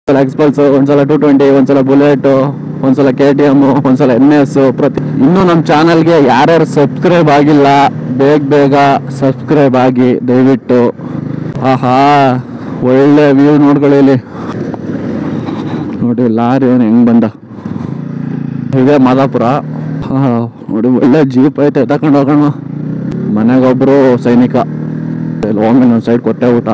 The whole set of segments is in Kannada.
ಒಂದ್ಸಲ ಎಕ್ಸ್ಪಲ್ಸ್ ಒಂದ್ಸಲ ಟೂ ಟ್ವೆಂಟಿ ಒಂದ್ಸಲ ಬುಲೆಟ್ ಒಂದ್ಸಲ ಕೆ ಟಿ ಎಮ್ ಒಂದ್ಸಲ ಎನ್ ಎಸ್ ಪ್ರತಿ ಇನ್ನೂ ನಮ್ಮ ಚಾನಲ್ಗೆ ಯಾರ್ಯಾರು ಸಬ್ಸ್ಕ್ರೈಬ್ ಆಗಿಲ್ಲ ಬೇಗ ಬೇಗ ಸಬ್ಸ್ಕ್ರೈಬ್ ಆಗಿ ದಯವಿಟ್ಟು ಆಹಾ ಒಳ್ಳೆ ವ್ಯೂ ನೋಡ್ಕೊಳ್ಳಿ ಇಲ್ಲಿ ನೋಡಿ ಲಾರಿ ಅವನು ಹೆಂಗ್ ಬಂದ ಇದೆ ಮಾದಾಪುರ ಆಹಾ, ನೋಡಿ ಒಳ್ಳೆ ಜೀಪ್ ಐತೆ ತಗೊಂಡು ಹೋಗೋಣ ಮನೆಗೊಬ್ರು ಸೈನಿಕ ಇಲ್ಲಿ ಒಮ್ಮೆ ಒಂದು ಸೈಡ್ ಕೊಟ್ಟೆ ಊಟ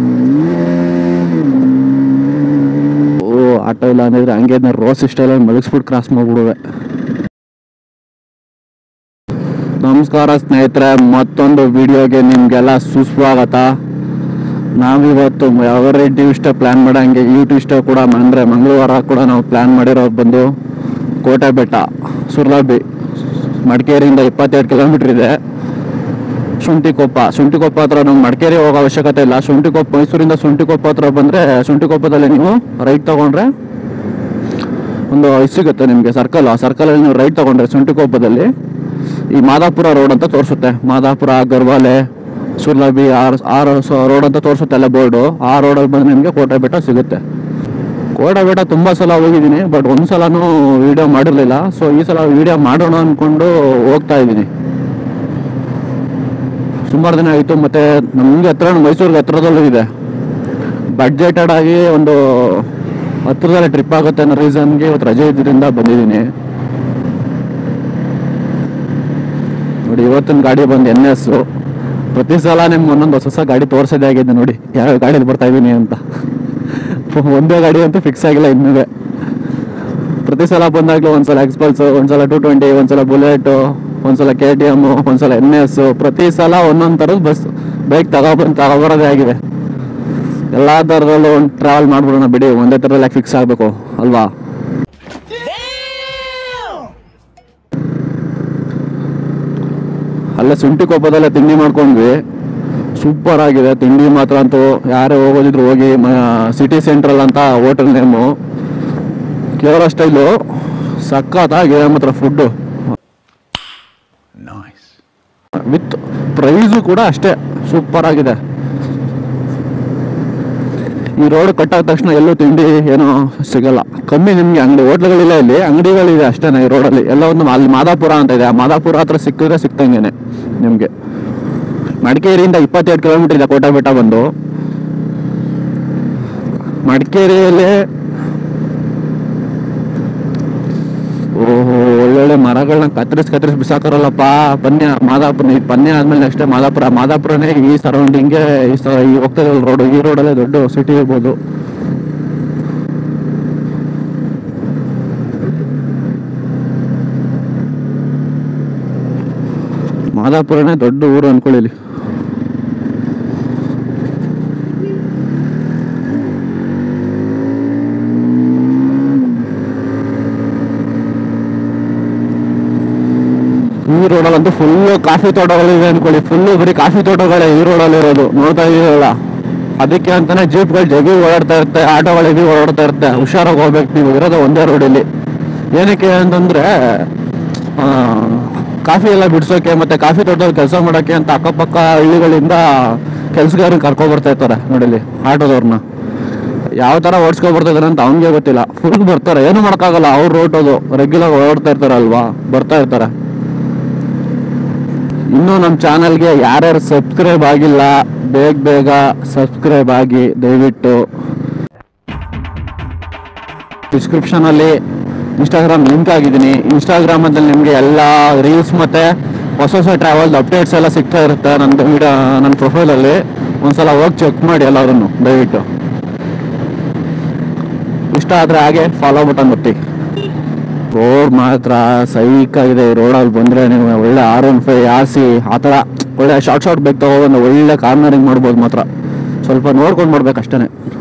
ಓ ಆಟೋ ಇಲ್ಲ ಅಂದಿದ್ರೆ ಹಂಗೆ ರೋಸ್ ಸ್ಟೈಲಲ್ಲಿ ಮಲಗಿಸ್ಬಿಟ್ಟು ಕ್ರಾಸ್ ಮಾಡ್ಬಿಡುವೆ ನಮಸ್ಕಾರ ಸ್ನೇಹಿತರೆ ಮತ್ತೊಂದು ವಿಡಿಯೋಗೆ ನಿಮಗೆಲ್ಲ ಸುಸ್ವಾಗತ ನಾವಿವತ್ತು ಯಾವ ರೆಡ್ಡಿ ಇಷ್ಟ ಪ್ಲ್ಯಾನ್ ಮಾಡಂಗೆ ಯೂಟಿ ಇಷ್ಟ ಕೂಡ ಅಂದರೆ ಮಂಗಳವಾರ ಕೂಡ ನಾವು ಪ್ಲ್ಯಾನ್ ಮಾಡಿರೋದು ಬಂದು ಕೋಟೆ ಬೆಟ್ಟ ಸುರ್ಲಾಬಿ ಮಡಿಕೇರಿಯಿಂದ ಇಪ್ಪತ್ತೆರಡು ಕಿಲೋಮೀಟ್ರ್ ಇದೆ ಶುಂಠಿಕೊಪ್ಪ ಶುಂಠಿಕೊಪ್ಪ ಹತ್ರ ನಮ್ಗೆ ಮಡಿಕೇರಿ ಹೋಗೋ ಅವಶ್ಯಕತೆ ಇಲ್ಲ ಶುಂಠಿಕೊಪ್ಪ ಮೈಸೂರಿಂದ ಶುಂಠಿಕೊಪ್ಪ ಹತ್ರ ಬಂದರೆ ಶುಂಠಿಕೊಪ್ಪದಲ್ಲಿ ನೀವು ರೈಟ್ ತಗೊಂಡ್ರೆ ಒಂದು ಇದು ಸಿಗುತ್ತೆ ನಿಮಗೆ ಸರ್ಕಲ್ ಆ ಸರ್ಕಲಲ್ಲಿ ನೀವು ರೈಟ್ ತಗೊಂಡ್ರೆ ಶುಂಠಿಕೊಪ್ಪದಲ್ಲಿ ಈ ಮಾದಾಪುರ ರೋಡ್ ಅಂತ ತೋರಿಸುತ್ತೆ Madapura Garvale Surlabi R R road ಅಂತ ತೋರಿಸುತ್ತೆ ಅಲ್ಲ ಬೋರ್ಡು ಆ ರೋಡಲ್ಲಿ ಬಂದು ನಿಮಗೆ ಕೋಟೆ ಬೆಟ್ಟ ಸಿಗುತ್ತೆ ಕೋಟೆ ಬೆಟ್ಟ ತುಂಬ ಸಲ ಹೋಗಿದ್ದೀನಿ ಬಟ್ ಒಂದು ಸಲನೂ ವಿಡಿಯೋ ಮಾಡಿರಲಿಲ್ಲ ಸೊ ಈ ಸಲ ವಿಡಿಯೋ ಮಾಡೋಣ ಅಂದ್ಕೊಂಡು ಹೋಗ್ತಾ ಇದ್ದೀನಿ ಸುಮಾರು ದಿನ ಆಯಿತು ಮತ್ತು ನಮಗೆ ಹತ್ರ ಮೈಸೂರಿಗೆ ಹತ್ರದಲ್ಲೂ ಇದೆ ಬಡ್ಜೆಟೆಡ್ ಆಗಿ ಒಂದು ಹತ್ರದಲ್ಲೇ ಟ್ರಿಪ್ ಆಗುತ್ತೆ ಅನ್ನೋ ರೀಸನ್ಗೆ ಇವತ್ತು ರಜೆ ಇದ್ರಿಂದ ಬಂದಿದ್ದೀನಿ ನೋಡಿ ಇವತ್ತಿನ ಗಾಡಿ ಬಂದು ಎನ್ ಎಸ್ ಪ್ರತಿ ಸಲ ನಿಮ್ಗೆ ಒಂದೊಂದು ಹೊಸ ಹೊಸ ಗಾಡಿ ತೋರಿಸೋದೇ ಆಗಿದೆ ನೋಡಿ ಯಾವ ಗಾಡಿಯಲ್ಲಿ ಬರ್ತಾ ಇದ್ದೀನಿ ಅಂತ ಒಂದೇ ಗಾಡಿ ಅಂತೂ ಫಿಕ್ಸ್ ಆಗಿಲ್ಲ ಇನ್ನೂ ಪ್ರತಿ ಸಲ ಬಂದಾಗಲೂ ಒಂದ್ಸಲ ಎಕ್ಸ್ಪಲ್ಸ್ ಒಂದ್ಸಲ ಟೂ ಟ್ವೆಂಟಿ ಒಂದ್ಸಲ ಬುಲೆಟ್ ಒಂದ್ಸಲ ಕೆ ಟಿ ಎಮ್ ಒಂದ್ಸಲ ಎನ್ ಎಸ್ ಪ್ರತಿ ಸಲ ಒಂದೊಂದು ಥರದ ಬಸ್ ಬೈಕ್ ತಗೊಬಂದು ತಗೊಬರೋದೇ ಆಗಿದೆ ಎಲ್ಲ ಥರದಲ್ಲೂ ಒಂದು ಟ್ರಾವೆಲ್ ಮಾಡ್ಬಿಡೋಣ ಬಿಡಿ ಒಂದೇ ಥರದಲ್ಲಿ ಫಿಕ್ಸ್ ಆಗಬೇಕು ಅಲ್ವಾ ಅಲ್ಲೇ ಶುಂಠಿ ಕೊಪ್ಪದಲ್ಲೇ ತಿಂಡಿ ಮಾಡ್ಕೊಂಡ್ವಿ ಸೂಪರ್ ಆಗಿದೆ ತಿಂಡಿ ಮಾತ್ರ ಅಂತೂ ಯಾರೇ ಹೋಗೋದಿದ್ರು ಹೋಗಿ ಸಿಟಿ ಸೆಂಟ್ರಲ್ ಅಂತ ಹೋಟೆಲ್ ನೇಮು ಕೇರಳ ಸ್ಟೈಲು ಸಖತ್ತಾಗಿದೆ ಮಾತ್ರ ಫುಡ್ಡು ವಿತ್ ಪ್ರೈಸು ಕೂಡ ಅಷ್ಟೇ ಸೂಪರ್ ಆಗಿದೆ ಈ ರೋಡ್ ಕಟ್ಟಾದ ತಕ್ಷಣ ಎಲ್ಲೂ ತಿಂಡಿ ಏನೋ ಸಿಗಲ್ಲ ಕಮ್ಮಿ ನಿಮಗೆ ಅಂಗಡಿ ಹೋಟ್ಲುಗಳಿಲ್ಲ ಇಲ್ಲಿ ಅಂಗಡಿಗಳಿದೆ ಅಷ್ಟೇನೆ ಈ ರೋಡಲ್ಲಿ ಎಲ್ಲ ಒಂದು ಅಲ್ಲಿ ಮಾದಾಪುರ ಅಂತ ಇದೆ ಆ ಮಾದಾಪುರ ಹತ್ರ ಸಿಕ್ಕಿದ್ರೆ ಸಿಕ್ತಂಗೆನೆ ನಿಮಗೆ ಮಡಿಕೇರಿಯಿಂದ ಇಪ್ಪತ್ತೆರಡು ಕಿಲೋಮೀಟರ್ ಇದೆ ಕೋಟೆ ಬೆಟ್ಟ ಬಂದು ಮಡಿಕೇರಿಯಲ್ಲಿ ಓಹೋ ಒಳ್ಳೊಳ್ಳೆ ಮರಗಳನ್ನ ಕತ್ತರಿಸಿ ಕತ್ತರಿಸಿ ಬಿಸಾಕರಲ್ಲಪ್ಪ ಪನ್ಯ ಮಾದಾಪುರ ಈ ಪನ್ಯ ಆದ್ಮೇಲೆ ನೆಕ್ಸ್ಟ್ ಮಾದಾಪುರ ಮಾದಾಪುರನೇ ಈ ಸರೌಂಡಿಂಗ್ಗೆ ಈ ಸ ಈ ಹೋಗ್ತಾ ರೋಡ್ ಈ ರೋಡಲ್ಲೇ ದೊಡ್ಡ ಸಿಟಿ ಇರ್ಬೋದು ಮಾದಾಪುರನೇ ದೊಡ್ಡ ಊರು ಅನ್ಕೊಳ್ಳಿ ಇಲ್ಲಿ ಈ ರೋಡಲ್ಲಂತೂ ಫುಲ್ ಕಾಫಿ ತೋಟಗಳಿವೆ ಅನ್ಕೊಳ್ಳಿ ಫುಲ್ ಬರೀ ಕಾಫಿ ತೋಟಗಳೇ ಈ ರೋಡಲ್ಲಿ ಇರೋದು ನೋಡ್ತಾ ಇದೀವಲ್ಲ ಅದಕ್ಕೆ ಅಂತಾನೆ ಜೀಪ್ಗಳು ಜಗಿ ಓಡಾಡ್ತಾ ಇರುತ್ತೆ ಆಟೋಗಳು ಹೆವಿ ಓಡಾಡ್ತಾ ಇರುತ್ತೆ ಹುಷಾರಾಗಿ ಹೋಗ್ಬೇಕು ನೀವು ಇರೋದು ಒಂದೇ ರೋಡಲ್ಲಿ ಏನಕ್ಕೆ ಅಂತಂದ್ರೆ ಆ, ಕಾಫಿ ಎಲ್ಲ ಬಿಡ್ಸೋಕೆ ಮತ್ತೆ ಕಾಫಿ ತೋಟದಲ್ಲಿ ಕೆಲಸ ಮಾಡೋಕೆ ಅಂತ ಅಕ್ಕಪಕ್ಕ ಹಳ್ಳಿಗಳಿಂದ ಕೆಲಸಗಾರನ್ನ ಕರ್ಕೊ ಬರ್ತಾ ಇರ್ತಾರೆ ನೋಡಿಲಿ ಆಟೋದವ್ರನ್ನ ಯಾವ ತರ ಓಡಿಸ್ಕೊ ಬರ್ತಾ ಇದಾರೆ ಅಂತ ಅವ್ನಿಗೆ ಗೊತ್ತಿಲ್ಲ ಫುಲ್ ಬರ್ತಾರೆ ಏನು ಮಾಡೋಕ್ಕಾಗಲ್ಲ ಅವ್ರು ಓಟೋದು ರೆಗ್ಯುಲರ್ ಓಡಾಡ್ತಾ ಇರ್ತಾರಲ್ವಾ ಬರ್ತಾ ಇರ್ತಾರೆ ಇನ್ನೂ ನಮ್ಮ ಚಾನಲ್ಗೆ ಯಾರ್ಯಾರು ಸಬ್ಸ್ಕ್ರೈಬ್ ಆಗಿಲ್ಲ ಬೇಗ ಬೇಗ ಸಬ್ಸ್ಕ್ರೈಬ್ ಆಗಿ ದಯವಿಟ್ಟು ಡಿಸ್ಕ್ರಿಪ್ಷನಲ್ಲಿ ಇನ್ಸ್ಟಾಗ್ರಾಮ್ ಲಿಂಕ್ ಆಗಿದ್ದೀನಿ ಇನ್ಸ್ಟಾಗ್ರಾಮಲ್ಲಿ ನಿಮಗೆ ಎಲ್ಲ ರೀಲ್ಸ್ ಮತ್ತು ಹೊಸ ಹೊಸ ಟ್ರಾವೆಲ್ ಅಪ್ಡೇಟ್ಸ್ ಎಲ್ಲ ಸಿಗ್ತಾ ಇರುತ್ತೆ ನನ್ನ ವಿಡಿಯೋ ನನ್ನ ಪ್ರೊಫೈಲಲ್ಲಿ ಒಂದ್ಸಲ ಹೋಗಿ ಚೆಕ್ ಮಾಡಿ ಎಲ್ಲರೂ ದಯವಿಟ್ಟು ಇಷ್ಟ ಆದರೆ ಹಾಗೆ ಫಾಲೋ ಬಟನ್ ಒತ್ತಿ ರೋಡ್ ಮಾತ್ರ ಸೈಕ್ ಆಗಿದೆ ಈ ರೋಡಲ್ಲಿ ಬಂದರೆ ನೀವು ಒಳ್ಳೆ ಆರ್ ಒನ್ ಫೈ ಆಸಿ ಆ ಥರ ಒಳ್ಳೆ ಶಾರ್ಟ್ ಶಾರ್ಟ್ ಬೇಕು ತಗೊಬಂದು ಒಳ್ಳೆ ಕಾರ್ನರಿಂಗ್ ಮಾಡ್ಬೋದು ಮಾತ್ರ ಸ್ವಲ್ಪ ನೋಡ್ಕೊಂಡು ಮಾಡ್ಬೇಕು ಅಷ್ಟೇ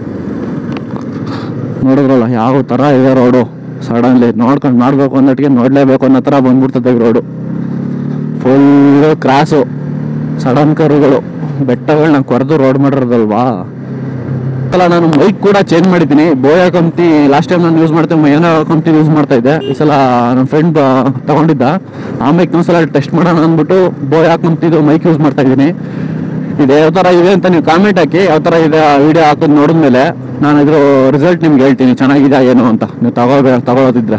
ನೋಡಿದ್ರಲ್ಲ ಯಾವ ಥರ ಇದೆ ರೋಡು ಸಡನ್ಲಿ ನೋಡ್ಕೊಂಡು ಮಾಡಬೇಕು ಅನ್ನೋಟ್ಟಿಗೆ ನೋಡಲೇಬೇಕು ಅನ್ನೋ ಥರ ಬಂದ್ಬಿಡ್ತದೆ ಈ ರೋಡು ಫುಲ್ ಕ್ರಾಸು ಸಡನ್ ಕರುಗಳು ಬೆಟ್ಟಗಳನ್ನ ಕೊರೆದು ರೋಡ್ ಮಾಡಿರೋದಲ್ವಾ ಸಲ ನಾನು ಮೈಕ್ ಕೂಡ ಚೇಂಜ್ ಮಾಡಿದ್ದೀನಿ ಬೋಯಾ ಕಂಪ್ನಿ ಲಾಸ್ಟ್ ಟೈಮ್ ನಾನು ಯೂಸ್ ಮಾಡ್ತೀನಿ ಏನೋ ಕಂಪ್ನಿ ಯೂಸ್ ಮಾಡ್ತಾ ಇದ್ದೆ ಈ ಸಲ ನನ್ನ ಫ್ರೆಂಡ್ ತಗೊಂಡಿದ್ದ ಆ ಮೈಕ್ ಸಲ ಟೆಸ್ಟ್ ಮಾಡೋಣ ಅಂದ್ಬಿಟ್ಟು ಬೋಯಾ ಕಂಪ್ನಿದು ಮೈಕ್ ಯೂಸ್ ಮಾಡ್ತಾ ಇದ್ದೀನಿ ಇದು ಯಾವ ಥರ ಇದೆ ಅಂತ ನೀವು ಕಾಮೆಂಟ್ ಹಾಕಿ ಯಾವ ಥರ ಇದೆ ಆ ವಿಡಿಯೋ ಹಾಕೋದು ನೋಡಿದ್ಮೇಲೆ ನಾನು ಇದ್ರ ರಿಸಲ್ಟ್ ನಿಮ್ಗೆ ಹೇಳ್ತೀನಿ ಚೆನ್ನಾಗಿದೆ ಏನು ಅಂತ ನೀವು ತಗೋಬೇ ತಗೊಳ್ಳೋದಿದ್ರೆ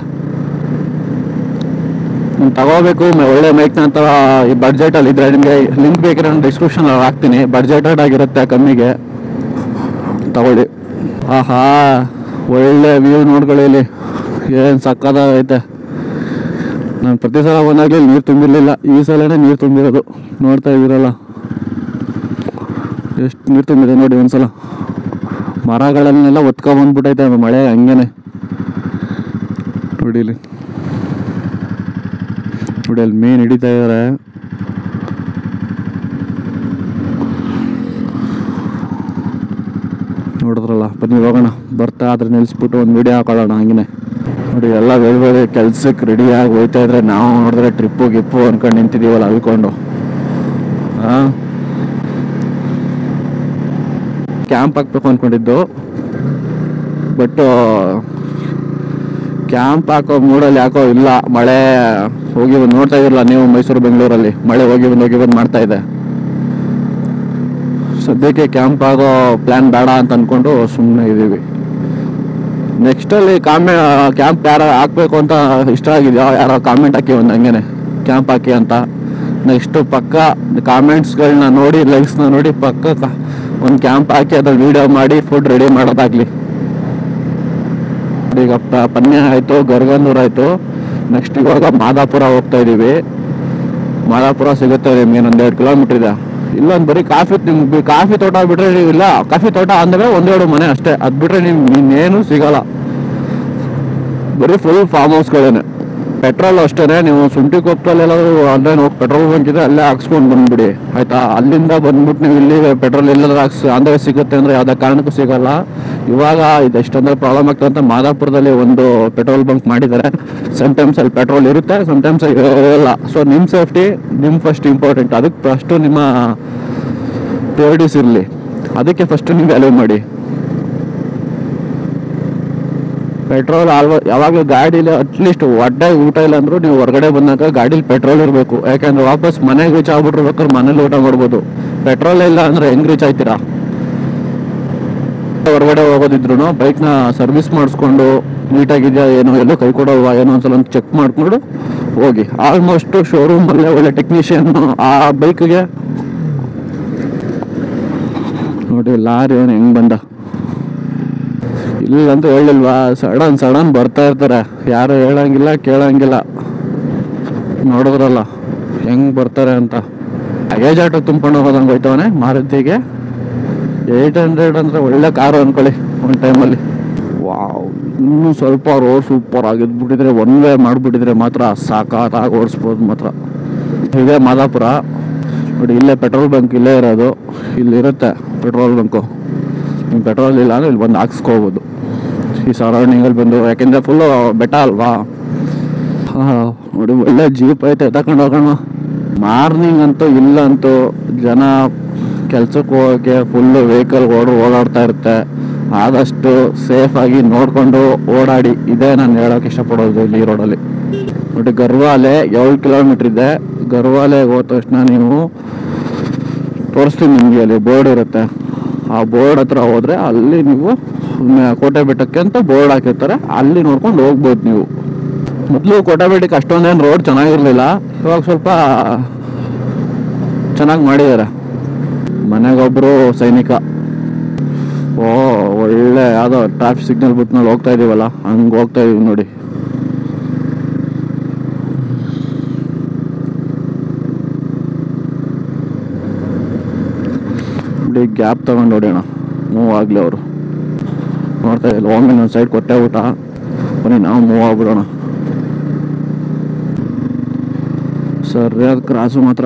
ನೀವು ತಗೋಬೇಕು ಮ- ಒಳ್ಳೆ ಮೈಕ್ ಅಂತ ಈ ಬಡ್ಜೆಟ್ ಅಲ್ಲಿ ಇದ್ರೆ ನಿಮಗೆ ಲಿಂಕ್ ಬೇಕಿದ್ರೆ ನಾನು ಡಿಸ್ಕ್ರಿಪ್ಷನ್ ಹಾಕ್ತೀನಿ ಬಡ್ಜೆಟೆಡ್ ಆಗಿರುತ್ತೆ ಕಮ್ಮಿಗೆ ತಗೊಳ್ಳಿ ಆಹಾ ಒಳ್ಳೆ ವ್ಯೂ ನೋಡ್ಕೊಳ್ಳಿ ಇಲ್ಲಿ ಏನು ಸಕ್ಕದಾಗೈತೆ ನಾನು ಪ್ರತಿ ಸಲ ಬಂದಾಗಲಿ ನೀರು ತುಂಬಿರಲಿಲ್ಲ ಈ ಸಲನೇ ನೀರು ತುಂಬಿರೋದು ನೋಡ್ತಾ ಇದ್ದೀರಲ್ಲ ಎಷ್ಟು ನೀರು ತುಂಬಿದೆ ನೋಡಿ ಒಂದ್ಸಲ ಮರಗಳನ್ನೆಲ್ಲ ಒತ್ಕೊಂಬಂದ್ಬಿಟ್ಟೈತೆ ಮಳೆ ಹಂಗೇನೆ ನೋಡಿ ಇಲ್ಲಿ ನೋಡಿ ಅಲ್ಲಿ ಮೀನು ಹಿಡಿತಾ ಇದಾರೆ ನೋಡಿದ್ರಲ್ಲ ಬನ್ನಿ ಹೋಗೋಣ ಬರ್ತಾ ಆದ್ರೆ ನಿಲ್ಲಿಸ್ಬಿಟ್ಟು ಒಂದು ವಿಡಿಯೋ ಹಾಕೊಳ್ಳೋಣ ಹಂಗೇನೆ ನೋಡಿ ಎಲ್ಲ ಬೇರೆ ಬೇರೆ ಕೆಲ್ಸಕ್ಕೆ ರೆಡಿಯಾಗಿ ಹೋಯ್ತಾ ಇದ್ರೆ ನಾವು ನೋಡಿದ್ರೆ ಟ್ರಿಪ್ಪು ಗಿಪ್ಪು ಅನ್ಕೊಂಡು ನಿಂತಿದ್ದೀವಲ್ಲ ಅಲ್ಕೊಂಡು ಹಾಂ ಕ್ಯಾಂಪ್ ಹಾಕ್ಬೇಕು ಅಂದ್ಕೊಂಡಿದ್ದು ಬಟ್ ಕ್ಯಾಂಪ್ ಹಾಕೋ ಮೂಡಲ್ಲಿ ಯಾಕೋ ಇಲ್ಲ ಮಳೆ ಹೋಗಿ ಬಂದು ನೋಡ್ತಾ ಇದ್ರಲ್ಲ ನೀವು ಮೈಸೂರು ಬೆಂಗಳೂರಲ್ಲಿ ಮಳೆ ಹೋಗಿ ಬಂದು ಹೋಗಿ ಬಂದು ಮಾಡ್ತಾ ಇದೆ ಸದ್ಯಕ್ಕೆ ಕ್ಯಾಂಪ್ ಆಗೋ ಪ್ಲ್ಯಾನ್ ಬೇಡ ಅಂತ ಅಂದ್ಕೊಂಡು ಸುಮ್ಮನೆ ಇದ್ದೀವಿ ನೆಕ್ಸ್ಟಲ್ಲಿ ಕಾಮೆ ಕ್ಯಾಂಪ್ ಯಾರು ಹಾಕ್ಬೇಕು ಅಂತ ಇಷ್ಟ ಆಗಿದೆಯೋ ಯಾರೋ ಕಾಮೆಂಟ್ ಹಾಕಿ ಒಂದು ಹಂಗೇನೆ ಕ್ಯಾಂಪ್ ಹಾಕಿ ಅಂತ ನೆಕ್ಸ್ಟು ಪಕ್ಕ ಕಾಮೆಂಟ್ಸ್ಗಳನ್ನ ನೋಡಿ ಲೈಕ್ಸ್ನ ನೋಡಿ ಪಕ್ಕ ಒಂದು ಕ್ಯಾಂಪ್ ಹಾಕಿ ಅದ್ರಲ್ಲಿ ವೀಡಿಯೋ ಮಾಡಿ ಫುಡ್ ರೆಡಿ ಮಾಡೋದಾಗ್ಲಿ ಈಗ ಪ- ಪನ್ಯ ಆಯಿತು ಗರ್ಗಂದೂರ್ ಆಯಿತು ನೆಕ್ಸ್ಟ್ ಇವಾಗ ಮಾದಾಪುರ ಹೋಗ್ತಾ ಇದ್ದೀವಿ ಮಾದಾಪುರ ಸಿಗುತ್ತೆ ನಿಮ್ಗೆ ಒಂದು ಎರಡು ಕಿಲೋಮೀಟರ್ ಇದೆ ಇಲ್ಲೊಂದು ಬರೀ ಕಾಫಿ ನಿಮ್ಗೆ ಕಾಫಿ ತೋಟ ಬಿಟ್ರೆ ನೀವು ಇಲ್ಲ ಕಾಫಿ ತೋಟ ಅಂದ್ರೆ ಒಂದೆರಡು ಮನೆ ಅಷ್ಟೇ ಅದು ಬಿಟ್ರೆ ನಿಮ್ಗೆ ಇನ್ನೇನು ಸಿಗಲ್ಲ ಬರೀ ಫುಲ್ ಫಾರ್ಮ್ ಹೌಸ್ಗಳೇನೆ ಪೆಟ್ರೋಲ್ ಅಷ್ಟೇ ನೀವು ಶುಂಠಿ ಕೊಪ್ಪಲ್ಲಿ ಎಲ್ಲಾದ್ರೂ ಆನ್ಲೈನ್ ಹೋಗಿ ಪೆಟ್ರೋಲ್ ಬಂಕ್ ಇದೆ ಅಲ್ಲೇ ಹಾಕ್ಸ್ಕೊಂಡು ಬಂದ್ಬಿಡಿ ಆಯ್ತಾ ಅಲ್ಲಿಂದ ಬಂದ್ಬಿಟ್ಟು ನೀವು ಇಲ್ಲಿ ಪೆಟ್ರೋಲ್ ಎಲ್ಲಾದ್ರೂ ಹಾಕ್ಸ್ ಅಂದ್ರೆ ಸಿಗುತ್ತೆ ಅಂದ್ರೆ ಯಾವುದೇ ಕಾರಣಕ್ಕೂ ಸಿಗಲ್ಲ ಇವಾಗ ಇದು ಎಷ್ಟಂದ್ರೆ ಪ್ರಾಬ್ಲಮ್ ಆಗ್ತದೆ ಅಂತ ಮಾದಾಪುರದಲ್ಲಿ ಒಂದು ಪೆಟ್ರೋಲ್ ಬಂಕ್ ಮಾಡಿದ್ದಾರೆ ಸಮ್ಟೈಮ್ಸ್ ಅಲ್ಲಿ ಪೆಟ್ರೋಲ್ ಇರುತ್ತೆ ಸಮ್ಟೈಮ್ಸ್ ಇರಲ್ಲ ಸೊ ನಿಮ್ಮ ಸೇಫ್ಟಿ ನಿಮ್ಮ ಫಸ್ಟ್ ಇಂಪಾರ್ಟೆಂಟ್ ಅದಕ್ಕೆ ಫಸ್ಟು ನಿಮ್ಮ ಪ್ರಿಯಾರಿಟೀಸ್ ಇರಲಿ ಅದಕ್ಕೆ ಫಸ್ಟ್ ನೀವು ವ್ಯಾಲ್ಯೂ ಮಾಡಿ ಪೆಟ್ರೋಲ್ ಆಲ್ವ ಯಾವಾಗಲೂ ಗಾಡೀಲಿ ಅಟ್ಲೀಸ್ಟ್ ಒಡ್ಡೆ ಊಟ ಇಲ್ಲ ಅಂದ್ರೂ ನೀವು ಹೊರಗಡೆ ಬಂದಾಗ ಗಾಡೀಲಿ ಪೆಟ್ರೋಲ್ ಇರಬೇಕು ಯಾಕಂದ್ರೆ ವಾಪಸ್ ಮನೆಗೆ ರೀಚ್ ಆಗ್ಬಿಟ್ಟಿರ್ಬೇಕಾದ್ರೆ ಮನೇಲಿ ಊಟ ಮಾಡ್ಬೋದು ಪೆಟ್ರೋಲ್ ಇಲ್ಲ ಅಂದ್ರೆ ಹೆಂಗ್ ರೀಚ್ ಆಯ್ತೀರಾ ಹೊರಗಡೆ ಹೋಗೋದಿದ್ರು ಬೈಕ್ನ ಸರ್ವಿಸ್ ಮಾಡಿಸ್ಕೊಂಡು ನೀಟಾಗಿದೆಯಾ ಏನೋ ಎಲ್ಲೋ ಕೈ ಕೊಡೋಲ್ವಾ ಏನೋ ಒಂದ್ಸಲ ಚೆಕ್ ಮಾಡ್ಕೊಂಡು ಹೋಗಿ ಆಲ್ಮೋಸ್ಟ್ ಶೋರೂಮಲ್ಲೇ ಒಳ್ಳೆ ಟೆಕ್ನಿಷಿಯನ್ ಆ ಬೈಕ್ಗೆ ನೋಡಿ ಲಾರಿ ಅವನು ಹೆಂಗ್ ಬಂದ ಇಲ್ಲ ಅಂತ ಹೇಳಿಲ್ವಾ ಸಡನ್ ಸಡನ್ ಬರ್ತಾ ಇರ್ತಾರೆ ಯಾರು ಹೇಳಂಗಿಲ್ಲ ಕೇಳಂಗಿಲ್ಲ ನೋಡಿದ್ರಲ್ಲ ಹೆಂಗ್ ಬರ್ತಾರೆ ಅಂತ ಏಜ್ ಆಟೋ ತುಂಬ್ಕೊಂಡು ಹೋಗೋದಂಗೆ ಹೋಯ್ತವನೆ ಮಾರುತಿಗೆ ಏಯ್ಟ್ ಹಂಡ್ರೆಡ್ ಅಂದ್ರೆ ಒಳ್ಳೆ ಕಾರು ಅನ್ಕೊಳ್ಳಿ ಒಂದು ಟೈಮಲ್ಲಿ ವಾವ್ ಇನ್ನೂ ಸ್ವಲ್ಪ ರೋಡ್ ಸೂಪರ್ ಆಗಿದ್ಬಿಟ್ಟಿದ್ರೆ ಒನ್ ವೇ ಮಾಡಿಬಿಟ್ಟಿದ್ರೆ ಮಾತ್ರ ಸಾಕಾಗಿ ಓಡಿಸ್ಬೋದು ಮಾತ್ರ ಇದೇ ಮಾದಾಪುರ ನೋಡಿ ಇಲ್ಲೇ ಪೆಟ್ರೋಲ್ ಬಂಕ್ ಇಲ್ಲೇ ಇರೋದು ಇಲ್ಲಿರುತ್ತೆ ಪೆಟ್ರೋಲ್ ಬಂಕು ನಿಮ್ಗೆ ಪೆಟ್ರೋಲ್ ಇಲ್ಲ ಅಂದ್ರೆ ಇಲ್ಲಿ ಬಂದು ಹಾಕ್ಸ್ಕೋಬೋದು ಈ ಸರೌಂಡಿಂಗಲ್ಲಿ ಬಂದು ಯಾಕೆಂದರೆ ಫುಲ್ಲು ಬೆಟ್ಟ ಅಲ್ವಾ ಹಾಂ ನೋಡಿ ಒಳ್ಳೆ ಜೀಪ್ ಐತೆ ತಗೊಂಡು ಹೋಗೋಣ ಮಾರ್ನಿಂಗ್ ಅಂತೂ ಇಲ್ಲಂತೂ ಜನ ಕೆಲ್ಸಕ್ಕೆ ಹೋಗೋಕ್ಕೆ ಫುಲ್ಲು ವೆಹಿಕಲ್ ಓಡ್ ಓಡಾಡ್ತಾ ಇರುತ್ತೆ ಆದಷ್ಟು ಸೇಫಾಗಿ ನೋಡಿಕೊಂಡು ಓಡಾಡಿ ಇದೇ ನಾನು ಹೇಳೋಕೆ ಇಷ್ಟಪಡೋದು ಇಲ್ಲಿ ಈ ರೋಡಲ್ಲಿ ನೋಡಿ ಗರ್ವಾಲೆ ಏಳು ಕಿಲೋಮೀಟ್ರ್ ಇದೆ ಗರ್ವಾಲೆಗೆ ಹೋದ ತಕ್ಷಣ ನೀವು ತೋರಿಸ್ತೀನಿ ನಿಮಗೆ ಅಲ್ಲಿ ಬೋರ್ಡ್ ಇರುತ್ತೆ ಆ ಬೋರ್ಡ್ ಹತ್ರ ಹೋದ್ರೆ ಅಲ್ಲಿ ನೀವು ಮ- ಕೋಟೆ ಬೆಟ್ಟಕ್ಕೆ ಅಂತ ಬೋರ್ಡ್ ಹಾಕಿರ್ತಾರೆ ಅಲ್ಲಿ ನೋಡ್ಕೊಂಡು ಹೋಗ್ಬೋದು ನೀವು ಮೊದಲು ಕೋಟೆ ಬೆಟ್ಟಕ್ಕೆ ಅಷ್ಟೊಂದೇನು ರೋಡ್ ಚೆನ್ನಾಗಿರ್ಲಿಲ್ಲ ಇವಾಗ ಸ್ವಲ್ಪ ಚೆನ್ನಾಗಿ ಮಾಡಿದ್ದಾರೆ ಮನೆಗೊಬ್ರು ಸೈನಿಕ ಓ ಒಳ್ಳೆ ಯಾವುದೋ ಟ್ರಾಫಿಕ್ ಸಿಗ್ನಲ್ ಬಿಟ್ನಲ್ಲಿ ಹೋಗ್ತಾ ಇದೀವಲ್ಲ ಹಂಗೆ ಹೋಗ್ತಾ ಇದೀವಿ ನೋಡಿ ಬಿಡಿ ಗ್ಯಾಪ್ ತಗೊಂಡು ಹೊಡೆಯೋಣ ಮೂವ್ ಆಗಲಿ ಅವರು ನೋಡ್ತಾ ಇಲ್ಲ ಒಮ್ಮೆ ಒಂದು ಸೈಡ್ ಕೊಟ್ಟೆ ಊಟ ಬನ್ನಿ ನಾವು ಮೂವ್ ಆಗ್ಬಿಡೋಣ ಸರಿಯಾದ ಕ್ರಾಸು ಮಾತ್ರ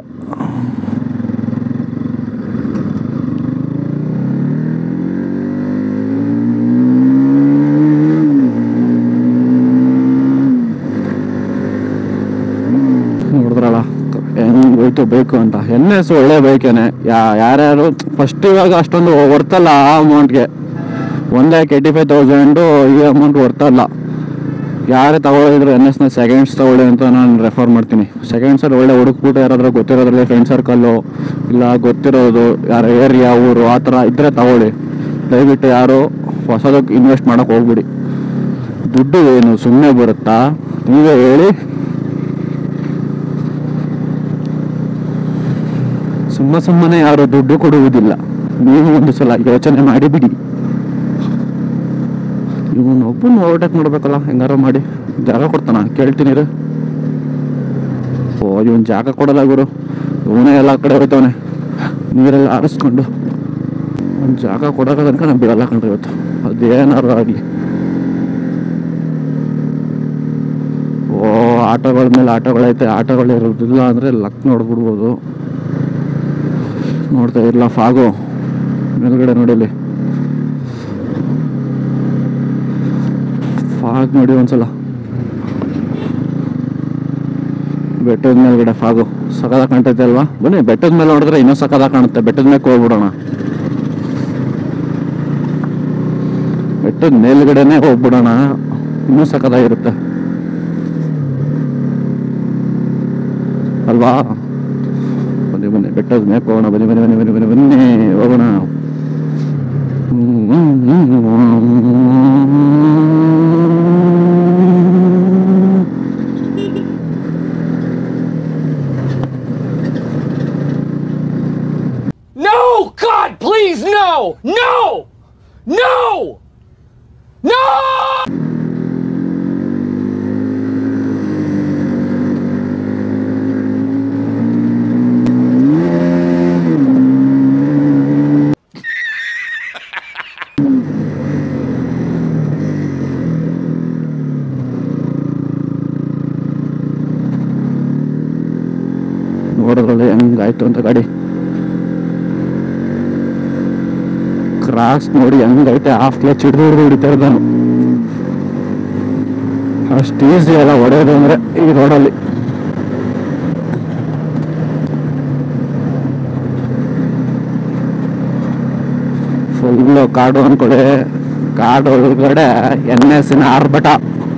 ನೋಡಿದ್ರಲ್ಲ ಹೆಂಗ್ ಹೋಯ್ತು ಬೇಕು ಅಂತ ಎನ್ ಎಸ್ ಒಳ್ಳೆ ಬೈಕೇನೆ ಯಾ ಯಾರ್ಯಾರು ಫಸ್ಟ್ ಇವಾಗ ಅಷ್ಟೊಂದು ವರ್ತಲ್ಲ ಆ ಅಮೌಂಟ್ಗೆ one lakh eighty five thousand ಈ ಅಮೌಂಟ್ ವರ್ತಲ್ಲ ಯಾರೇ ತಗೊಳ್ಳಿದ್ರು ಎನ್ ಎಸ್ನ ಸೆಕೆಂಡ್ಸ್ ತಗೊಳ್ಳಿ ಅಂತ ನಾನು ರೆಫರ್ ಮಾಡ್ತೀನಿ ಸೆಕೆಂಡ್ಸಲ್ಲಿ ಒಳ್ಳೆ ಹುಡುಕ್ಬಿಟ್ಟು ಯಾರಾದ್ರೂ ಗೊತ್ತಿರೋದ್ರಲ್ಲಿ ಫ್ರೆಂಡ್ ಸರ್ಕಲ್ಲು ಇಲ್ಲ ಗೊತ್ತಿರೋದು ಯಾರ ಏರಿಯಾ ಊರು ಆ ಥರ ಇದ್ರೆ ತಗೊಳ್ಳಿ ದಯವಿಟ್ಟು ಯಾರು ಹೊಸದಕ್ಕೆ ಇನ್ವೆಸ್ಟ್ ಮಾಡಕ್ಕೆ ಹೋಗ್ಬಿಡಿ ದುಡ್ಡು ಏನು ಸುಮ್ಮನೆ ಬರುತ್ತಾ ನೀವೇ ಹೇಳಿ ಸುಮ್ಮ ಸುಮ್ಮನೆ ಯಾರು ದುಡ್ಡು ಕೊಡುವುದಿಲ್ಲ ನೀವು ಒಂದು ಸಲ ಯೋಚನೆ ಮಾಡಿ ಬಿಡಿ ಇವನು ಒಬ್ಬನು ಓವರ್ಟೇಕ್ ಮಾಡ್ಬೇಕಲ್ಲ ಹೆಂಗಾರ ಮಾಡಿ ಜಾಗ ಕೊಡ್ತಾನ ಕೇಳ್ತೀನಿ ಇರು. ಓ ಇವನ್ ಜಾಗ ಕೊಡಲ್ಲ ಗುರು ಇವನೇ ಎಲ್ಲ ಕಡೆ ಹೋಯ್ತವನೆ ನೀರೆಲ್ಲ ಆರಿಸ್ಕೊಂಡು ಒಂದು ಜಾಗ ಕೊಡೋಕೆ ತನಕ ನಾನು ಬಿಡಲ್ಲ ಕಣ್ರಿ ಇವತ್ತು ಅದೇನಾದ್ರು ಆಗಲಿ ಓ ಆಟೋಗಳ ಮೇಲೆ ಆಟೋಗಳೈತೆ ಆಟೋಗಳು ಇರೋದಿಲ್ಲ ಅಂದರೆ ಲಕ್ ನೋಡ್ಬಿಡ್ಬೋದು ನೋಡ್ತಾ ಇರಲ್ಲ ಫಾಗು ಮೇಲ್ಗಡೆ ನೋಡಿಲಿ ಫಾಗ್ ನೋಡಿ ಒಂದ್ಸಲ ಬೆಟ್ಟದ ಮೇಲ್ಗಡೆ ಫಾಗು ಸಕದ ಕಾಣ್ತೈತೆ ಅಲ್ವಾ ಬನ್ನಿ ಬೆಟ್ಟದ ಮೇಲೆ ನೋಡಿದ್ರೆ ಇನ್ನೂ ಸಕದ ಕಾಣುತ್ತೆ ಬೆಟ್ಟದ ಮೇಲೆ ಹೋಗ್ಬಿಡೋಣ ಬೆಟ್ಟದ ಮೇಲ್ಗಡೆನೆ ಹೋಗ್ಬಿಡೋಣ ಇನ್ನೂ ಸಕದಾಗಿರುತ್ತೆ ಅಲ್ವಾ ಬನ್ನಿ ಬನ್ನಿ ಬೆಟ್ಟದ ಮೇಲೆ ಹೋಗೋಣ ಬನ್ನಿ ಬನ್ನಿ ಬನ್ನಿ ಬನ್ನಿ ಬನ್ನಿ ಬನ್ನಿ ಹೋಗೋಣ No! God, please, no! No! No! No! ನೋಡಿದ್ರಲ್ಲಿ ಹೆಂಗಾಯ್ತು ಅಂತ ಗಾಡಿ ಕ್ರಾಸ್ ನೋಡಿ ಹೆಂಗೈತೆ ಹಾಫ್ ಕ್ಲಚ್ ಹಿಡಿದು ಹಿಡಿದು ಹಿಡಿತಾ ಇರೋದು ನಾನು ಅಷ್ಟು ಈಸಿ ಅಲ್ಲ ಹೊಡೆಯೋದು ಅಂದ್ರೆ ಈ ರೋಡಲ್ಲಿ ಫುಲ್ಲು ಕಾಡು ಅನ್ಕೊಳ್ಳಿ ಕಾಡು ಒಳಗಡೆ ಎನ್ ಎಸ್ಸಿನ ಆರ್ಭಟ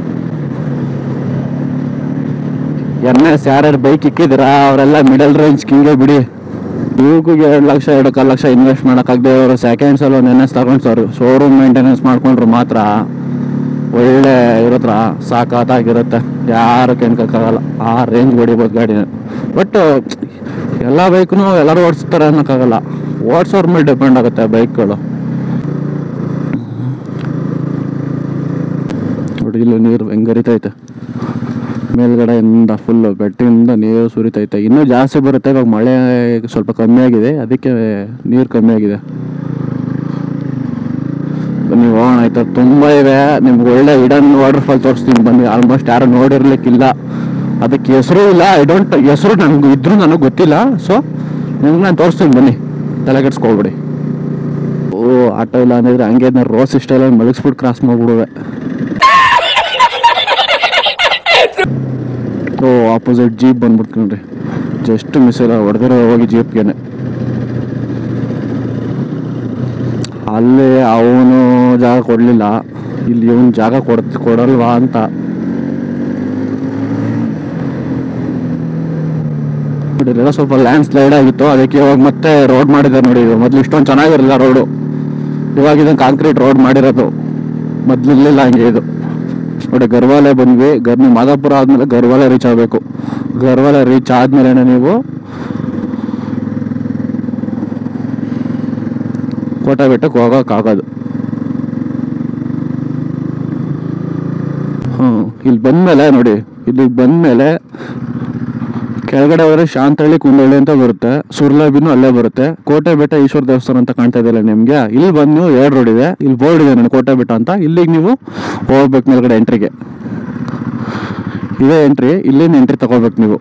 ಎನ್ ಎಸ್ ಯಾರ್ಯಾರು ಬೈಕ್ ಇಕ್ಕಿದಿರಾ ಅವರೆಲ್ಲ ಮಿಡಲ್ ರೇಂಜ್ ಕಿಂಗೆ ಬಿಡಿ ಇವ್ಕಿಗೆ ಎರಡು ಲಕ್ಷ ಎರಡು ಕಾಲು ಲಕ್ಷ ಇನ್ವೆಸ್ಟ್ ಮಾಡೋಕ್ಕಾಗದೆ ಅವರು ಸೆಕೆಂಡ್ಸ್ ಅಲ್ಲಿ ಒಂದು ಎನ್ ಎಸ್ ತಗೊಂಡ್ಸೋರು ಶೋರೂಮ್ ಮೇಂಟೆನೆನ್ಸ್ ಮಾಡ್ಕೊಂಡ್ರು ಮಾತ್ರ ಒಳ್ಳೆ ಇರತ್ರ ಸಾಕಾಗಿರುತ್ತೆ ಯಾರು ಕೆಣ್ಕೋಕ್ಕಾಗಲ್ಲ ಆ ರೇಂಜ್ ಹೊಡಿಬೋದು ಗಾಡಿನ ಬಟ್ ಎಲ್ಲ ಬೈಕ್ನು ಎಲ್ಲರೂ ಓಡಿಸ್ತಾರೆ ಅನ್ನೋಕ್ಕಾಗಲ್ಲ ಓಡಿಸೋರ್ ಮೇಲೆ ಡಿಪೆಂಡ್ ಆಗುತ್ತೆ ಬೈಕ್ಗಳು ನೋಡಿ ಇಲ್ಲಿ ನೀರು ಹೆಂಗ್ ಹರಿತೈತೆ ಮೇಲ್ಗಡೆಯಿಂದ ಫುಲ್ ಬೆಟ್ಟದಿಂದ ನೀರು ಸುರಿತೈತೆ ಇನ್ನೂ ಜಾಸ್ತಿ ಬರುತ್ತೆ ಇವಾಗ ಮಳೆ ಸ್ವಲ್ಪ ಕಮ್ಮಿ ಆಗಿದೆ ಅದಕ್ಕೆ ನೀರು ಕಮ್ಮಿ ಆಗಿದೆ ಬನ್ನಿ ಹೋಗೋಣ ಆಯ್ತಾ ತುಂಬ ಇವೆ ನಿಮ್ಗೆ ಒಳ್ಳೆ ಇಡನ್ ವಾಟರ್ ಫಾಲ್ ತೋರಿಸ್ತೀನಿ ಬನ್ನಿ ಆಲ್ಮೋಸ್ಟ್ ಯಾರು ನೋಡಿರ್ಲಿಕ್ಕಿಲ್ಲ ಅದಕ್ಕೆ ಹೆಸರು ಇಲ್ಲ ಐ ಡೋಂಟ್ ಹೆಸರು ನನಗೆ ಇದ್ರೂ ನನಗೆ ಗೊತ್ತಿಲ್ಲ ಸೊ ನಿಮ್ಗೆ ನಾನು ತೋರಿಸ್ತೀನಿ ಬನ್ನಿ ತಲೆ ಕೆಡ್ಸ್ಕೊಳ್ಬಿಡಿ ಓ ಆಟೋ ಇಲ್ಲ ಅಂದಿದ್ರೆ ಹಂಗೆ ನಾನು ರೋಸ್ ಇಷ್ಟೆಲ್ಲ ಮಲಗಿಸ್ಬಿಟ್ಟು ಕ್ರಾಸ್ ಮಾಡ್ಬಿಡುವೆ ಓ ಆಪೋಸಿಟ್ ಜೀಪ್ ಬಂದ್ಬಿಡ್ತೀನಿ ಜಸ್ಟ್ ಮಿಸ್ ಇಲ್ಲ ಹೊಡೆದಿರೋ ಹೋಗಿ ಜೀಪ್ಗೆನೆ ಅಲ್ಲಿ ಅವನು ಜಾಗ ಕೊಡಲಿಲ್ಲ ಇಲ್ಲಿ ಇವನು ಜಾಗ ಕೊಡ್ ಕೊಡಲ್ವಾ ಅಂತ ನೋಡಿ ಇಲ್ಲೆಲ್ಲ ಸ್ವಲ್ಪ ಲ್ಯಾಂಡ್ ಸ್ಲೈಡ್ ಆಗಿತ್ತು ಅದಕ್ಕೆ ಇವಾಗ ಮತ್ತೆ ರೋಡ್ ಮಾಡಿದ್ದಾರೆ ನೋಡಿ ಇದು ಮೊದ್ಲು ಇಷ್ಟೊಂದು ಚೆನ್ನಾಗಿರಲಿಲ್ಲ ರೋಡು ಇವಾಗ ಇದನ್ನು ಕಾಂಕ್ರೀಟ್ ರೋಡ್ ಮಾಡಿರೋದು ಮೊದ್ಲು ಇರ್ಲಿಲ್ಲ ಹಂಗೆ ಇದು ನೋಡಿ ಗರ್ವಾಲೆ ಬಂದ್ವಿ ಗರ್ ನೀವು ಮಾದಾಪುರ ಆದ್ಮೇಲೆ ಗರ್ವಾಲೆ ರೀಚ್ ಆಗಬೇಕು ಗರ್ವಾಲೆ ರೀಚ್ ಆದ್ಮೇಲೆ ನೀವು ಕೋಟೆ ಬೆಟ್ಟಕ್ಕೆ ಹೋಗೋಕ್ಕಾಗೋದು ಹ್ಞೂ ಇಲ್ಲಿ ಬಂದಮೇಲೆ ನೋಡಿ ಇಲ್ಲಿಗೆ ಬಂದಮೇಲೆ ಕೆಳಗಡೆ ಹೋದ್ರೆ ಶಾಂತಹಳ್ಳಿ ಕುಂದಳ್ಳಿ ಅಂತ ಬರುತ್ತೆ ಸುರ್ಲಬಿನೂ ಅಲ್ಲೇ ಬರುತ್ತೆ ಕೋಟೆ ಬೆಟ್ಟ ಈಶ್ವರ ದೇವಸ್ಥಾನ ಅಂತ ಕಾಣ್ತಾ ಇದೆಯಲ್ಲ ನಿಮಗೆ ಇಲ್ಲಿ ಬಂದು ನೀವು ಎರಡು ರೋಡ್ ಇದೆ ಇಲ್ಲಿ ಬೋರ್ಡ್ ಇದೆ ನೋಡಿ ಕೋಟೆ ಬೆಟ್ಟ ಅಂತ ಇಲ್ಲಿಗೆ ನೀವು ಹೋಗ್ಬೇಕು ಮೇಲ್ಗಡೆ ಎಂಟ್ರಿಗೆ ಇದೇ ಎಂಟ್ರಿ ಇಲ್ಲಿಂದ ಎಂಟ್ರಿ ತಗೋಬೇಕು ನೀವು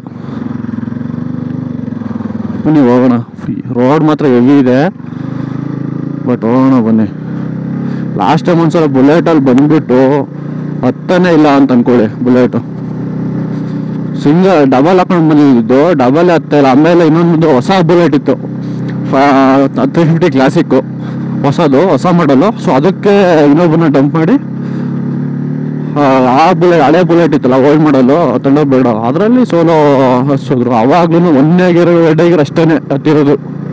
ಬನ್ನಿ ಹೋಗೋಣ ರೋಡ್ ಮಾತ್ರ ಹೆವಿ ಇದೆ ಬಟ್ ಹೋಗೋಣ ಬನ್ನಿ ಲಾಸ್ಟ್ ಟೈಮ್ ಒಂದ್ಸಲ ಬುಲೆಟಲ್ಲಿ ಬಂದ್ಬಿಟ್ಟು ಹತ್ತನೇ ಇಲ್ಲ ಅಂತ ಅನ್ಕೊಳ್ಳಿ ಬುಲೆಟು ಸಿಂಗಲ್ ಡಬಲ್ ಹಾಕೊಂಡು ಬಂದಿದ್ದು ಡಬಲ್ ಹತ್ತ ಇಲ್ಲ ಆಮೇಲೆ ಇನ್ನೊಂದು ಹೊಸ ಬುಲೆಟ್ ಇತ್ತು ತ್ರೀ ಫಿಫ್ಟಿ ಕ್ಲಾಸಿಕ್ಕು ಹೊಸದು ಹೊಸ ಮಾಡಲು ಸೊ ಅದಕ್ಕೆ ಇನ್ನೊಬ್ಬನ ಡಂಪ್ ಮಾಡಿ ಆ, ಆ ಬುಲೆಟ್ ಹಳೆ ಬುಲೆಟ್ ಇತ್ತಲ್ಲ ಓಲ್ಡ್ ಮಾಡಲು ತಂಡ ಬೇಡ ಅದರಲ್ಲಿ ಸೋಲೋ ಹಸಿದ್ರು ಅವಾಗ್ಲೂ ಒಂದೇ ಗಿರ ಎರಡೇ ಗಿರ ಅಷ್ಟೇ ಹತ್ತಿರೋದು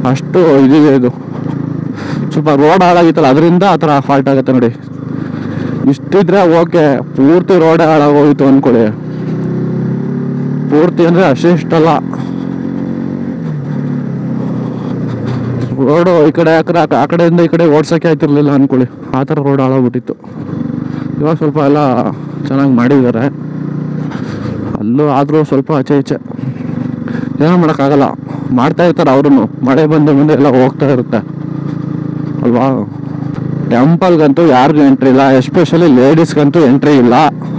ಅಷ್ಟು ಇದಿದೆ ಇದು ಸ್ವಲ್ಪ ರೋಡ್ ಹಾಳಾಗಿತ್ತಲ್ಲ ಅದರಿಂದ ಆ ಥರ ಫಾಲ್ಟ್ ಆಗುತ್ತೆ ನೋಡಿ ಇಷ್ಟಿದ್ರೆ ಓಕೆ ಪೂರ್ತಿ ರೋಡೇ ಹಾಳಾಗೋಗಿತ್ತು ಅಂದ್ಕೊಳ್ಳಿ ಪೂರ್ತಿ ಅಂದರೆ ಅಷ್ಟೇ ಇಷ್ಟಲ್ಲ ರೋಡು ಈ ಕಡೆ ಆ ಕಡೆ ಆ ಕಡೆಯಿಂದ ಈ ಕಡೆ ಓಡ್ಸೋಕ್ಕೆ ಆಯ್ತಿರ್ಲಿಲ್ಲ ಅಂದ್ಕೊಳ್ಳಿ ಆ ಥರ ರೋಡ್ ಹಾಳಾಗ್ಬಿಟ್ಟಿತ್ತು ಇವಾಗ ಸ್ವಲ್ಪ ಎಲ್ಲ ಚೆನ್ನಾಗಿ ಮಾಡಿದ್ದಾರೆ ಅಲ್ಲೂ ಆದರೂ ಸ್ವಲ್ಪ ಆಚೆ ಈಚೆ ಏನೋ ಮಾಡೋಕ್ಕಾಗಲ್ಲ ಮಾಡ್ತಾ ಇರ್ತಾರೆ ಅವರು ಮಳೆ ಬಂದು ಬಂದು ಎಲ್ಲ ಹೋಗ್ತಾ ಇರುತ್ತೆ ಅಲ್ವಾ ಟೆಂಪಲ್ಗಂತೂ ಯಾರಿಗೂ ಎಂಟ್ರಿ ಇಲ್ಲ ಎಸ್ಪೆಷಲಿ ಲೇಡೀಸ್ಗಂತೂ ಎಂಟ್ರಿ ಇಲ್ಲ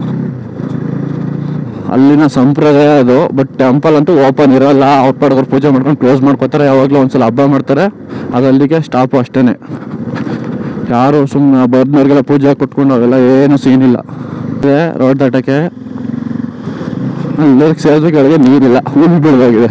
ಅಲ್ಲಿನ ಸಂಪ್ರದಾಯ ಅದು ಬಟ್ ಟೆಂಪಲ್ ಅಂತೂ ಓಪನ್ ಇರಲ್ಲ ಅವ್ರ ಪಡ್ಗವ್ರು ಪೂಜೆ ಮಾಡ್ಕೊಂಡು ಕ್ಲೋಸ್ ಮಾಡ್ಕೋತಾರೆ ಯಾವಾಗಲೂ ಒಂದ್ಸಲ ಹಬ್ಬ ಮಾಡ್ತಾರೆ ಅದು ಅಲ್ಲಿಗೆ ಸ್ಟಾಪು ಅಷ್ಟೇ ಯಾರು ಸುಮ್ಮನೆ ಬರ್ದವ್ರಿಗೆಲ್ಲ ಪೂಜೆ ಕೊಟ್ಕೊಂಡು ಅವೆಲ್ಲ ಏನು ಸೀನ್ ಇಲ್ಲ ರೋಡ್ ದಾಟಕ್ಕೆ ಅಲ್ಲಿ ಸೇರಿದ ಕೆಳಗೆ ನೀರಿಲ್ಲ ಹುಲ್ ಬೀಳ್ದಾಗಿದೆ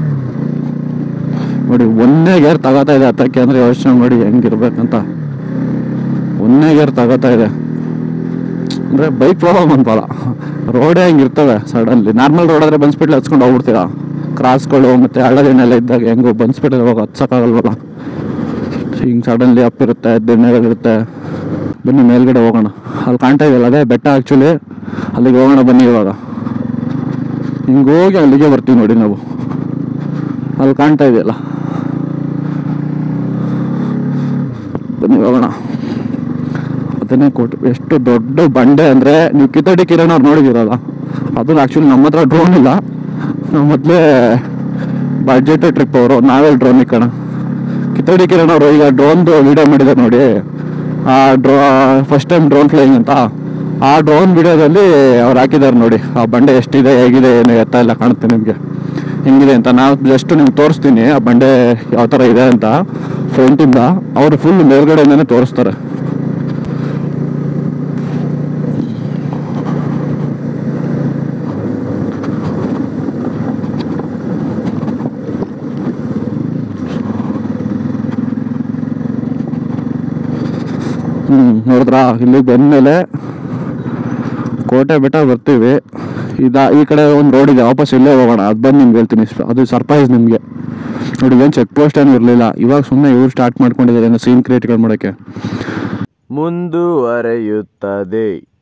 ನೋಡಿ ಒಂದೇ ಗೇರ್ ತಗೋತಾ ಇದೆ ಹತ್ತಕ್ಕೆ ಅಂದ್ರೆ ಯೋಚನೆ ಮಾಡಿ ಹೆಂಗಿರ್ಬೇಕಂತ ಒಂದೇ ಗೇರ್ ತಗೋತಾ ಇದೆ ಅಂದ್ರೆ ಬೈಕ್ ಪ್ರಾಬ್ಲಮ್ ಅನ್ಬಲ್ಲ ರೋಡೇ ಹೆಂಗಿರ್ತವೆ ಸಡನ್ಲಿ ನಾರ್ಮಲ್ ರೋಡ್ ಆದ್ರೆ ಬನ್ಸ್ಬಿಟ್ಲೆ ಹಚ್ಕೊಂಡು ಹೋಗ್ಬಿಡ್ತೀರಾ ಕ್ರಾಸ್ಗಳು ಮತ್ತೆ ಹಳ್ಳದಿನೆಲ್ಲ ಇದ್ದಾಗ ಹೆಂಗೋ ಬನ್ಸ್ಬಿಟ್ಲೆ ಹೋಗಿ ಹತ್ಸಕ್ಕಾಗಲ್ವಲ್ಲ ಹಿಂಗೆ ಸಡನ್ಲಿ ಅಪ್ ಇರುತ್ತೆ ದಿಣ್ಣಗಳಿರುತ್ತೆ ಬನ್ನಿ ಮೇಲ್ಗಡೆ ಹೋಗೋಣ ಅಲ್ಲಿ ಕಾಣ್ತಾ ಇದೆಯಲ್ಲ ಅದೇ ಬೆಟ್ಟ ಆ್ಯಕ್ಚುಲಿ ಅಲ್ಲಿಗೆ ಹೋಗೋಣ ಬನ್ನಿ ಇವಾಗ ಹಿಂಗೆ ಹೋಗಿ ಅಲ್ಲಿಗೆ ಬರ್ತೀವಿ ನೋಡಿ ನಾವು ಅಲ್ಲಿ ಕಾಣ್ತಾ ಇದೆಯಲ್ಲ ಬನ್ನಿ ಹೋಗೋಣ ಅದನ್ನೇ ಕೊಟ್ಟು ಎಷ್ಟು ದೊಡ್ಡ ಬಂಡೆ ಅಂದರೆ ನೀವು ಕಿತ್ತಡಿ ಕಿರಣ್ ಅವ್ರು ನೋಡಿದಿರಲ್ಲ ಅದು ಆ್ಯಕ್ಚುಲಿ ನಮ್ಮ ಹತ್ರ ಡ್ರೋನ್ ಇಲ್ಲ ನಾವು ಮೊದಲೇ ಬಡ್ಜೆಟ್ ಟ್ರಿಪ್ ಅವರು ನಾವೇ ಡ್ರೋನ್ ಇಕ್ಕಣ ಕಿತ್ತಡಿ ಕಿರಣ್ ಅವರು ಈಗ ಡ್ರೋನ್ದು ವಿಡಿಯೋ ಮಾಡಿದ್ದಾರೆ ನೋಡಿ ಆ ಡ್ರೋ ಫಸ್ಟ್ ಟೈಮ್ ಡ್ರೋನ್ ಫ್ಲೈಯಿಂಗ್ ಅಂತ ಆ ಡ್ರೋನ್ ವಿಡಿಯೋದಲ್ಲಿ ಅವ್ರು ಹಾಕಿದ್ದಾರೆ ನೋಡಿ ಆ ಬಂಡೆ ಎಷ್ಟಿದೆ ಹೇಗಿದೆ ಏನು ಎತ್ತ ಎಲ್ಲ ಕಾಣುತ್ತೆ ನಿಮಗೆ ಹೆಂಗಿದೆ ಅಂತ ನಾವು ಜಸ್ಟ್ ನಿಮ್ಗೆ ತೋರಿಸ್ತೀನಿ ಆ ಬಂಡೆ ಯಾವ ಥರ ಇದೆ ಅಂತ ಫ್ರಂಟಿಂದ ಅವರು ಫುಲ್ ಮೇಲ್ಗಡೆಯಿಂದನೇ ತೋರಿಸ್ತಾರೆ ಹ್ಮ್ ನೋಡಿದ್ರಾ ಇಲ್ಲಿ ಬಂದ್ಮೇಲೆ ಕೋಟೆ ಬೆಟ್ಟ ಬರ್ತೀವಿ ಇದ ಈ ಕಡೆ ಒಂದು ರೋಡ್ ಇದೆ ವಾಪಸ್ ಇಲ್ಲೇ ಹೋಗೋಣ ಅದು ಬಂದು ನಿಮ್ಗೆ ಹೇಳ್ತೀನಿ ಅದು ಸರ್ಪ್ರೈಸ್ ನಿಮಗೆ ನೋಡಿ ಏನು ಚೆಕ್ ಪೋಸ್ಟ್ ಏನು ಇರಲಿಲ್ಲ ಇವಾಗ ಸುಮ್ಮನೆ ಇವ್ರು ಸ್ಟಾರ್ಟ್ ಮಾಡ್ಕೊಂಡಿದ್ದಾರೆ ಏನೋ ಸೀನ್ ಕ್ರಿಯೇಟ್ ಮಾಡೋಕ್ಕೆ ಮುಂದುವರೆಯುತ್ತದೆ